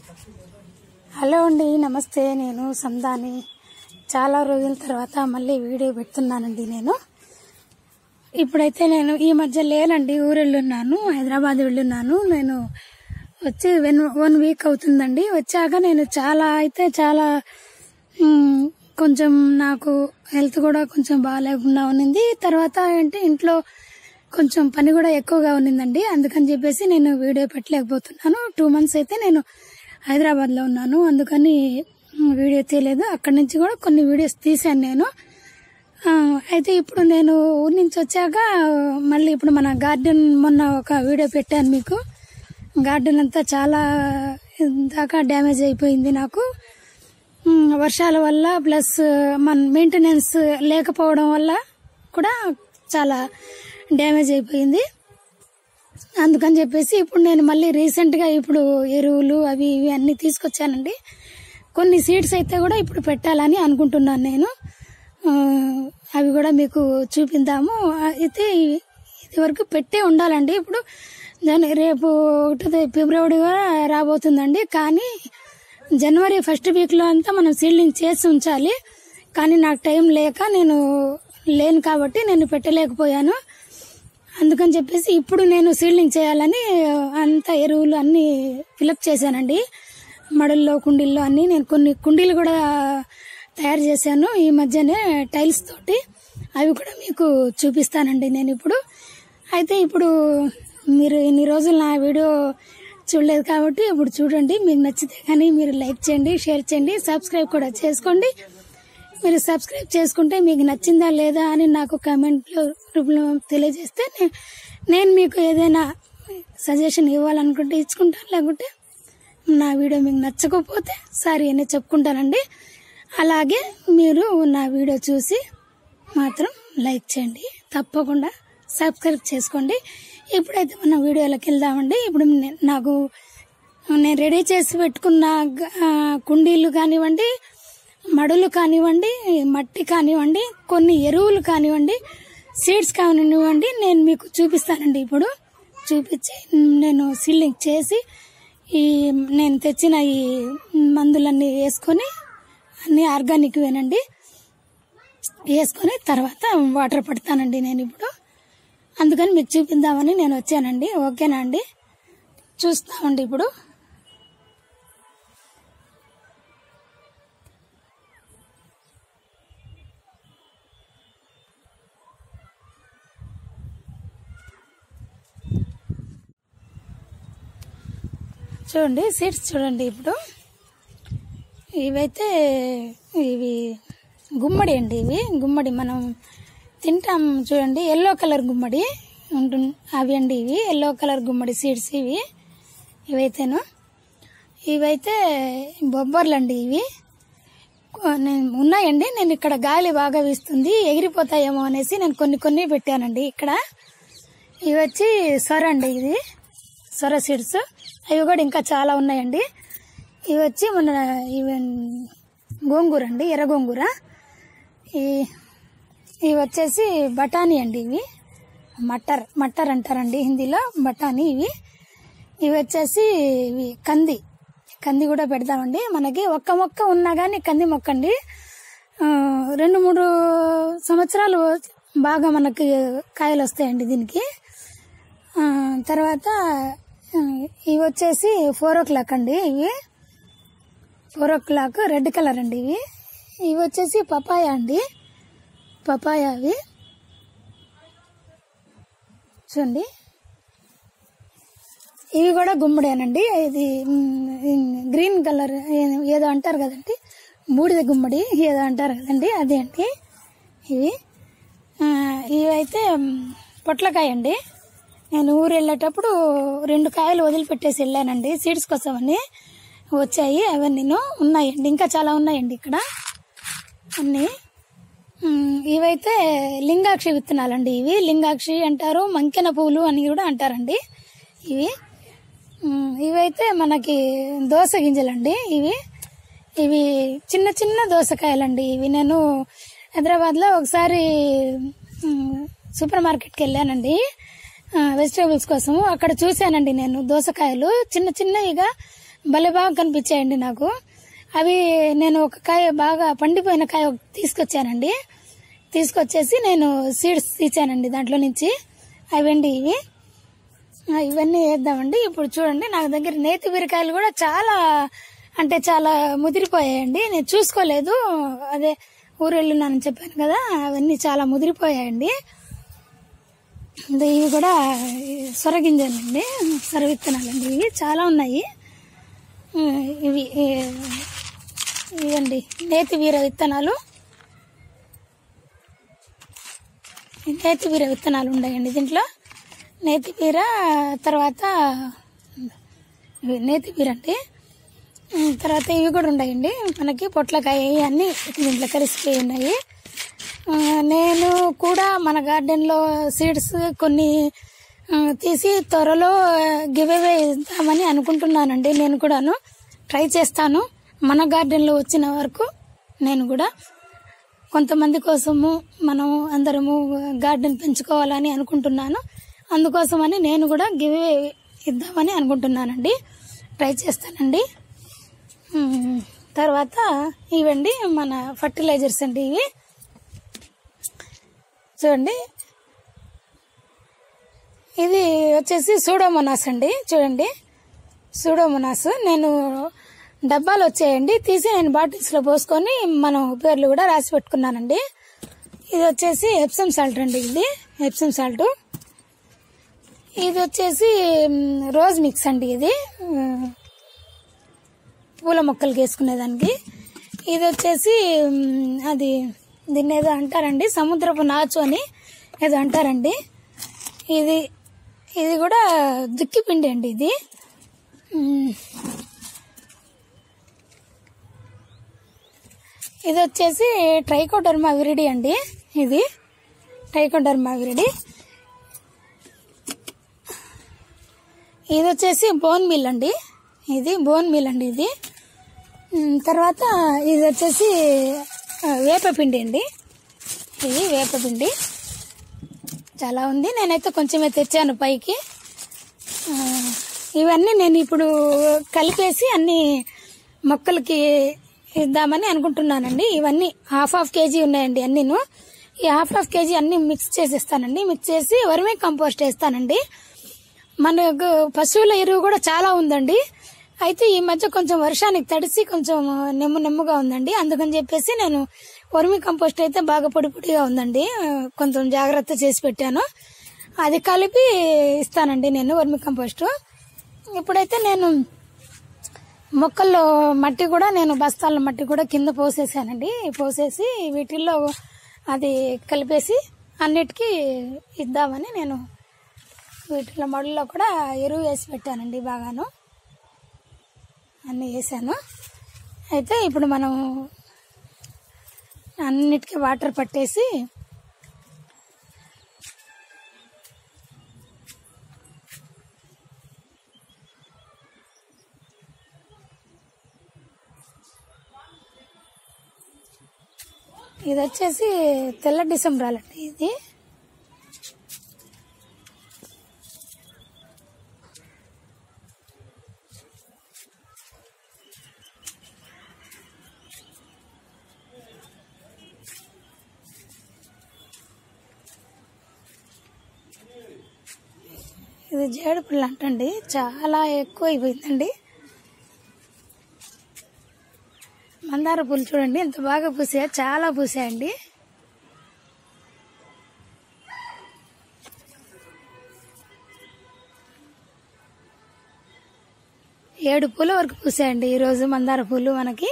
hello అండి నమస్తే నేను సందాని చాలా రోజుల తర్వాత మళ్ళీ వీడియో పెడుతున్నానండి నేను ఇప్పుడైతే నేను ఈ మధ్య లేనండి ఊరు వెళ్ళున్నాను హైదరాబాద్ వెళ్ళున్నాను నేను వచ్చి వన్ వన్ వీక్ అవుతుందండి వచ్చాక నేను చాలా అయితే చాలా మ్, కొంచెం నాకు హెల్త్ కూడా కొంచెం బాగాలేకుండా ఉన్నింది తర్వాత ఏంటి ఇంట్లో కొంచెం పని కూడా ఎక్కువగా ఉన్నిందండి అందుకని చెప్పేసి నేను వీడియో పెట్టలేకపోతున్నాను టూ మంత్స్ అయితే నేను హైదరాబాద్ లో ఉన్నాను అందుకని మ్, వీడియో తీయలేదు అక్కడి నుంచి కూడా కొన్ని వీడియోస్ తీశాను నేను ఆ, అయితే ఇప్పుడు నేను ఊరి నుంచి వచ్చాక మళ్ళీ ఇప్పుడు మన గార్డెన్ మొన్న ఒక వీడియో పెట్టాను మీకు గార్డెన్ అంతా చాలా దాకా డ్యామేజ్ అయిపోయింది నాకు మ్, వర్షాల వల్ల ప్లస్ మన మెయింటెనెన్స్ లేకపోవడం వల్ల కూడా చాలా డ్యామేజ్ అయిపోయింది అందుకని చెప్పేసి ఇప్పుడు నేను మళ్ళీ రీసెంట్గా ఇప్పుడు ఎరువులు అవి ఇవి అన్ని తీసుకొచ్చానండి కొన్ని సీడ్స్ అయితే కూడా ఇప్పుడు పెట్టాలని అనుకుంటున్నాను నేను ఆ, అవి కూడా మీకు చూపిద్దాము అయితే ఇది వరకు పెట్టే ఉండాలండి ఇప్పుడు దాని రేపు ఒకటో ఫిబ్రవరి కూడా రాబోతుందండి కానీ జనవరి ఫస్ట్ వీక్లో అంతా మనం సీల్డింగ్ చేసి ఉంచాలి కానీ నాకు టైం లేక నేను లేను కాబట్టి నేను పెట్టలేకపోయాను అందుకని చెప్పేసి ఇప్పుడు నేను సీల్డింగ్ చేయాలని అంత ఎరువులు అన్ని ఫిలప్ చేశానండి మడుల్లో కుండీల్లో అన్ని నేను కొన్ని కుండీలు కూడా తయారు చేశాను ఈ మధ్యనే టైల్స్ తోటి అవి కూడా మీకు చూపిస్తానండి నేను ఇప్పుడు అయితే ఇప్పుడు మీరు ఇన్ని రోజులు నా వీడియో చూడలేదు కాబట్టి ఇప్పుడు చూడండి మీకు నచ్చితే కానీ మీరు లైక్ చేయండి షేర్ చేయండి సబ్స్క్రైబ్ కూడా చేసుకోండి మీరు సబ్స్క్రైబ్ చేసుకుంటే మీకు నచ్చిందా లేదా అని నాకు కామెంట్లో రూపంలో తెలియజేస్తే నే- నేను మీకు ఏదైనా సజెషన్ ఇవ్వాలనుకుంటే ఇచ్చుకుంటాను లేకుంటే నా వీడియో మీకు నచ్చకపోతే సారీ అని చెప్పుకుంటానండి అలాగే మీరు నా వీడియో చూసి మాత్రం లైక్ చేయండి తప్పకుండా సబ్స్క్రైబ్ చేసుకోండి ఇప్పుడైతే మన వీడియోలోకి వెళ్దామండి ఇప్పుడు నే- నాకు నేను రెడీ చేసి పెట్టుకున్న గ- ఆ, కుండీలు కానివ్వండి మడులు కానివ్వండి మట్టి కానివ్వండి కొన్ని ఎరువులు కానివ్వండి సీడ్స్ కానివ్వండి నేను మీకు చూపిస్తానండి ఇప్పుడు చూపించి నేను సీలింగ్ చేసి ఈ నేను తెచ్చిన ఈ మందులన్నీ వేసుకొని అన్ని ఆర్గానిక్ వేనండి వేసుకొని తర్వాత వాటర్ పడతానండి నేను ఇప్పుడు అందుకని మీకు చూపిద్దామని నేను వచ్చానండి ఓకేనా అండి చూస్తామండి ఇప్పుడు చూడండి సీడ్స్ చూడండి ఇప్పుడు ఇవైతే ఇవి గుమ్మడి అండి ఇవి గుమ్మడి మనం తింటాం చూడండి ఎల్లో కలర్ గుమ్మడి ఉంటుంది అవి అండి ఇవి ఎల్లో కలర్ గుమ్మడి సీడ్స్ ఇవి ఇవైతేను ఇవైతే బొబ్బర్లు అండి ఇవి కొ- నేను ఉన్నాయండి నేను ఇక్కడ గాలి బాగా వీస్తుంది ఎగిరిపోతాయేమో అనేసి నేను కొన్ని కొన్ని పెట్టానండి ఇక్కడ ఇవి వచ్చి సొర అండి ఇది సొర సీడ్స్ అవి కూడా ఇంకా చాలా ఉన్నాయండి ఇవి వచ్చి మన ఇవి గోంగూర అండి ఎర్ర గోంగూర ఈ ఇవి వచ్చేసి బఠానీ అండి ఇవి మటర్ మటర్ అంటారండి హిందీలో బఠానీ ఇవి ఇవి వచ్చేసి ఇవి కంది కంది కూడా పెడతామండి మనకి ఒక్క మొక్క ఉన్నా కానీ కంది మొక్క అండి ఆ, రెండు మూడు సంవత్సరాలు బాగా మనకి కాయలు వస్తాయండి దీనికి ఆ, తర్వాత ఆ, ఇవి వచ్చేసి ఫోర్ ఓ క్లాక్ అండి ఇవి four o'clock red colour అండి ఇవి ఇవి వచ్చేసి పపాయ అండి పపాయ అవి చూడండి ఇవి కూడా గుమ్మడేనండి ఇది మ్, గ్రీన్ కలర్ ఏ- ఏదో అంటారు కదండి బూడిద గుమ్మడి ఏదో అంటారు కదండి అదే అండి ఇవి ఆ, ఇవైతే మ్, పొట్లకాయ అండి నేను ఊరు వెళ్ళేటప్పుడు రెండు కాయలు వదిలిపెట్టేసి వెళ్ళానండి సీడ్స్ కోసమని వచ్చాయి అవన్నీ ఉన్నాయండి ఇంకా చాలా ఉన్నాయండి ఇక్కడ అన్నీ మ్, ఇవైతే లింగాక్షి విత్తనాలండి ఇవి లింగాక్షి అంటారు మంకెన పువ్వులు అని కూడా అంటారండి ఇవి మ్, ఇవైతే మనకి దోస గింజలండి ఇవి ఇవి చిన్న చిన్న దోసకాయలండి ఇవి నేను హైదరాబాద్లో ఒకసారి మ్, సూపర్ మార్కెట్కి వెళ్ళానండి వెజిటేబుల్స్ కోసము అక్కడ చూశానండి నేను దోసకాయలు చిన్న చిన్నవిగా భలే బాగా కనిపించాయండి నాకు అవి నేను ఒక కాయ బాగా పండిపోయిన కాయ ఒక తీసుకొచ్చానండి తీసుకొచ్చేసి నేను సీడ్స్ తీసానండి దాంట్లో నుంచి అవండి ఇవి ఆ, ఇవన్నీ వేద్దామండి ఇప్పుడు చూడండి నాకు దగ్గర నేతి బీరకాయలు కూడా చాలా అంటే చాలా ముదిరిపోయాయండి నేను చూసుకోలేదు అదే ఊరు వెళ్ళున్నానని చెప్పాను కదా అవన్నీ చాలా ముదిరిపోయాయండి ఇది ఇవి కూడా సొరగింజలండి సొర విత్తనాలండి ఇవి చాలా ఉన్నాయి ఆ, ఇవి ఏ, ఇవండి నేతి వీర విత్తనాలు నేతి వీర విత్తనాలు ఉన్నాయండి దీంట్లో నేతి బీర తర్వాత ఇవి నేతి బీర అంటే ఉమ్, తర్వాత ఇవి కూడా ఉన్నాయండి మనకి పొట్లకాయ అన్నీ దీంట్లో కలిసిపోయి ఉన్నాయి ఆ, నేను కూడా మన గార్డెన్లో సీడ్స్ కొన్ని ఆ, తీసి త్వరలో గివ్ అవే ఇద్దామని అనుకుంటున్నానండి నేను కూడాను ట్రై చేస్తాను మన గార్డెన్లో వచ్చిన వరకు నేను కూడా కొంతమంది కోసము మనం అందరము గార్డెన్ పెంచుకోవాలని అనుకుంటున్నాను అందుకోసమని నేను కూడా గివ్ ఇద్దామని అనుకుంటున్నానండి ట్రై చేస్తానండి ఉమ్, తర్వాత ఇవండి మన ఫర్టిలైజర్స్ అండి ఇవి చూడండి ఇది వచ్చేసి సూడోమోనాస్ అండి చూడండి సూడోమోనాస్ నేను డబ్బాలు వచ్చాయండి తీసి నేను బాటిల్స్లో పోసుకొని మనం పేర్లు కూడా రాసి పెట్టుకున్నానండి ఇది వచ్చేసి ఎప్సమ్ సాల్ట్ అండి ఇది ఎప్సమ్ సాల్ట్ ఇది వచ్చేసి మ్, రోజ్ మిక్స్ అండి ఇది మ్, పూల మొక్కలకి వేసుకునేదానికి ఇది వచ్చేసి మ్, అది దీన్ని ఏదో అంటారండి సముద్రపు నాచు అని ఏదో అంటారండి ఇది ఇది కూడా దుక్కి పిండి అండి ఇది మ్, ఇది వచ్చేసి ట్రైకోడర్మా విరిడి అండి ఇది ట్రైకోడర్మా విరిడి ఇది వచ్చేసి బోన్ మిల్ అండి ఇది బోన్ మిల్ అండి ఇది ఉమ్, తర్వాత ఇది వచ్చేసి ఆ, వేపపిండి అండి ఇది వేపపిండి చాలా ఉంది నేనైతే కొంచెమే తెచ్చాను పైకి ఆ, ఇవన్నీ నేను ఇప్పుడు కలిపేసి అన్ని మొక్కలకి ఇద్దామని అనుకుంటున్నానండి ఇవన్నీ హాఫ్ హాఫ్ కేజీ ఉన్నాయండి అన్నీను ఈ హాఫ్ హాఫ్ కేజీ అన్ని మిక్స్ చేసేస్తానండి మిక్స్ చేసి వర్మీ కంపోస్ట్ వేస్తానండి మనకు పశువుల ఎరువు కూడా చాలా ఉందండి అయితే ఈ మధ్య కొంచెం వర్షానికి తడిసి కొంచెం నెమ్ము నెమ్ముగా ఉందండి అందుకని చెప్పేసి నేను వర్మి కంపోస్ట్ అయితే బాగా పొడి పొడిగా ఉందండి ఆ, కొంచెం జాగ్రత్త చేసి పెట్టాను అది కలిపి ఇస్తానండి నేను వర్మి కంపోస్ట్ ఇప్పుడైతే నేను మొక్కల్లో మట్టి కూడా నేను బస్తాల మట్టి కూడా కింద పోసేసానండి పోసేసి వీటిల్లో అది కలిపేసి అన్నిటికీ ఇద్దామని నేను వీటిలో మడుల్లో కూడా ఎరువు వేసి పెట్టానండి బాగాను అన్నీ వేసాను అయితే ఇప్పుడు మనం అన్నిటికీ వాటర్ పట్టేసి ఇది వచ్చేసి తెల్ల డిసెంబరాలు అండి ఇది ఇది జేడు పుల్ల అంటండి చాలా ఎక్కువ అయిపోయిందండి మందార పూలు చూడండి ఎంత బాగా పూసాయో చాలా పూసాయండి ఏడు పూల వరకు పూసాయండి ఈరోజు మందార పూలు మనకి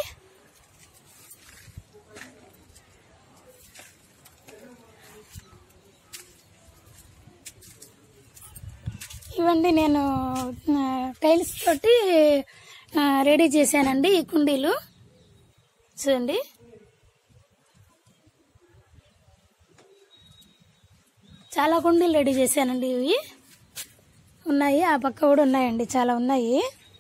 ఇవండి నేను ఆ, టైల్స్ తోటి ఆ, రెడీ చేశానండి ఈ కుండీలు చూడండి చాలా కుండీలు రెడీ చేశానండి ఇవి ఉన్నాయి ఆ పక్క కూడా ఉన్నాయండి చాలా ఉన్నాయి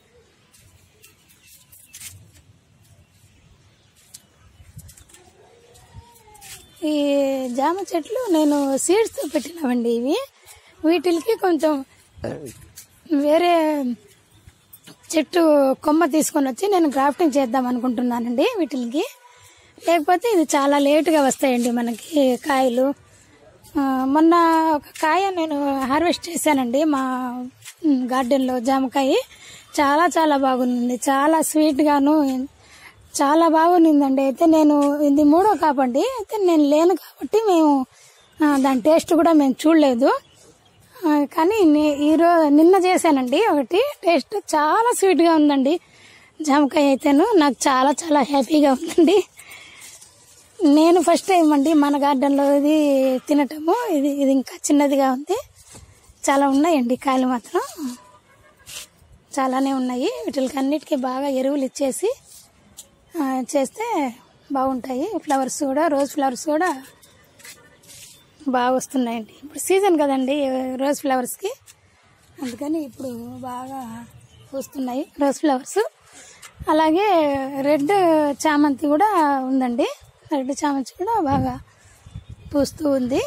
ఈ జామ చెట్లు నేను సీడ్స్తో పెట్టినవండి ఇవి వీటికి కొంచెం వేరే చెట్టు కొమ్మ తీసుకొని వచ్చి నేను గ్రాఫ్టింగ్ చేద్దాం అనుకుంటున్నానండి వీటికి లేకపోతే ఇది చాలా లేటుగా వస్తాయండి మనకి కాయలు ఆ, మొన్న ఒక కాయ నేను హార్వెస్ట్ చేశానండి మా ఉమ్, గార్డెన్లో జామకాయ చాలా చాలా బాగుంది చాలా స్వీట్గాను చాలా బాగుండిందండి అయితే నేను ఇది మూడో కాపండి అయితే నేను లేను కాబట్టి మేము ఆ, దాని టేస్ట్ కూడా మేము చూడలేదు ఆ, కానీ నే- ఈరోజు నిన్న చేశానండి ఒకటి టేస్ట్ చాలా స్వీట్గా ఉందండి జామకాయ అయితేను నాకు చాలా చాలా హ్యాపీగా ఉందండి నేను ఫస్ట్ టైం అండి మన గార్డెన్లో ఇది తినటము ఇది ఇది ఇంకా చిన్నదిగా ఉంది చాలా ఉన్నాయండి కాయలు మాత్రం చాలానే ఉన్నాయి వీటికి అన్నిటికీ బాగా ఎరువులు ఇచ్చేసి ఆ, చేస్తే బాగుంటాయి ఫ్లవర్స్ కూడా రోజ్ ఫ్లవర్స్ కూడా బాగా వస్తున్నాయండి ఇప్పుడు సీజన్ కదండి రోజ్ ఫ్లవర్స్కి అందుకని ఇప్పుడు బాగా పూస్తున్నాయి రోజ్ ఫ్లవర్స్ అలాగే రెడ్ చామంతి కూడా ఉందండి రెడ్ చామంతి కూడా బాగా పూస్తూ ఉంది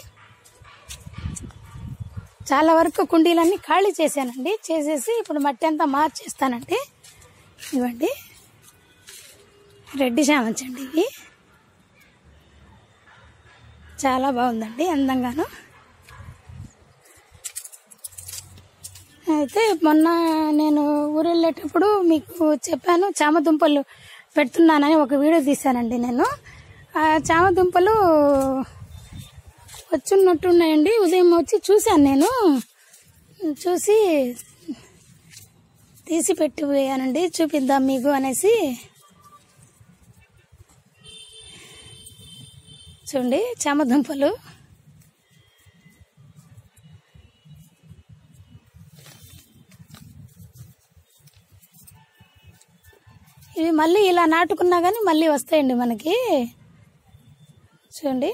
చాలా వరకు కుండీలన్నీ ఖాళీ చేశానండి చేసేసి ఇప్పుడు మట్టి అంతా మార్చేస్తానండి ఇవ్వండి రెడ్ చామంతి అండి ఇవి చాలా బాగుందండి అందంగాను అయితే మొన్న నేను ఊరు వెళ్ళేటప్పుడు మీకు చెప్పాను చామదుంపలు పెడుతున్నానని ఒక వీడియో తీశానండి నేను ఆ చామదుంపలు వచ్చున్నట్టున్నాయండి ఉదయం వచ్చి చూశాను నేను చూసి తీసి పెట్టిపోయానండి చూపిద్దాం మీకు అనేసి చూడండి చామదుంపలు ఇవి మళ్ళీ ఇలా నాటుకున్నా కానీ మళ్ళీ వస్తాయండి మనకి చూడండి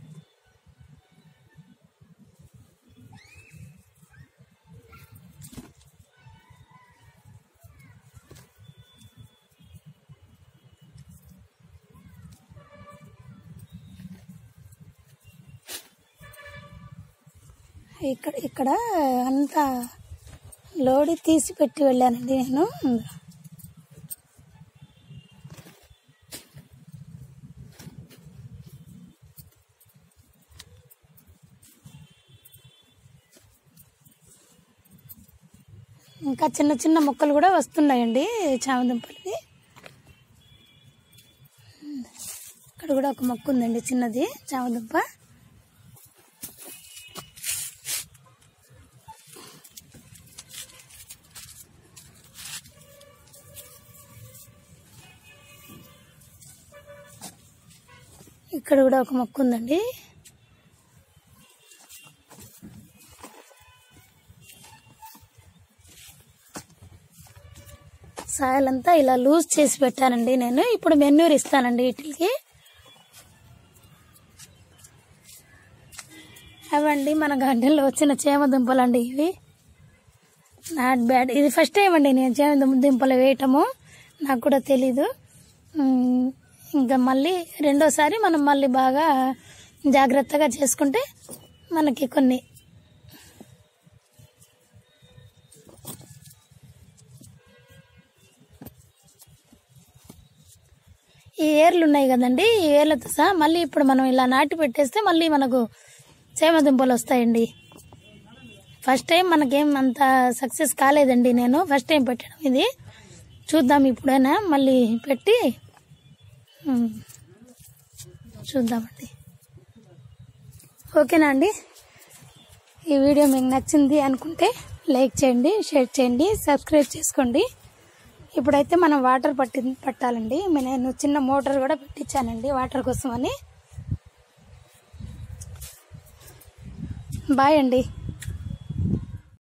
ఇక్కడ ఇక్కడ అంతా లోడి తీసి పెట్టి వెళ్ళానండి నేను ఇంకా చిన్న చిన్న మొక్కలు కూడా వస్తున్నాయండి చామదుంపలవి ఇక్కడ కూడా ఒక మొక్క ఉందండి చిన్నది చామదుంప ఇక్కడ కూడా ఒక మొక్క ఉందండి సాయిల్ అంతా ఇలా లూజ్ చేసి పెట్టానండి నేను ఇప్పుడు మెన్యూర్ ఇస్తానండి వీటికి అవండి మన గార్డెన్లో వచ్చిన చేమ దుంపలు అండి ఇవి నాట్ బ్యాడ్ ఇది ఫస్ట్ టైం అండి నేను చేమ దుం- దుంపలు వేయటము నాకు కూడా తెలీదు ఉమ్, ఇంకా మళ్ళీ రెండోసారి మనం మళ్ళీ బాగా జాగ్రత్తగా చేసుకుంటే మనకి కొన్ని ఈ ఏర్లు ఉన్నాయి కదండి ఈ ఏర్లతో సహా మళ్ళీ ఇప్పుడు మనం ఇలా నాటి పెట్టేస్తే మళ్ళీ మనకు చేమ దుంపలు వస్తాయండి ఫస్ట్ టైం మనకేం అంత సక్సెస్ కాలేదండి నేను ఫస్ట్ టైం పెట్టడం ఇది చూద్దాం ఇప్పుడైనా మళ్ళీ పెట్టి ఉమ్, చూద్దామండి ఓకేనా అండి ఈ వీడియో మీకు నచ్చింది అనుకుంటే లైక్ చేయండి షేర్ చేయండి సబ్స్క్రైబ్ చేసుకోండి ఇప్పుడైతే మనం వాటర్ పట్టి పట్టాలండి నేను చిన్న మోటార్ కూడా పెట్టించానండి వాటర్ కోసం అని బాయ్ అండి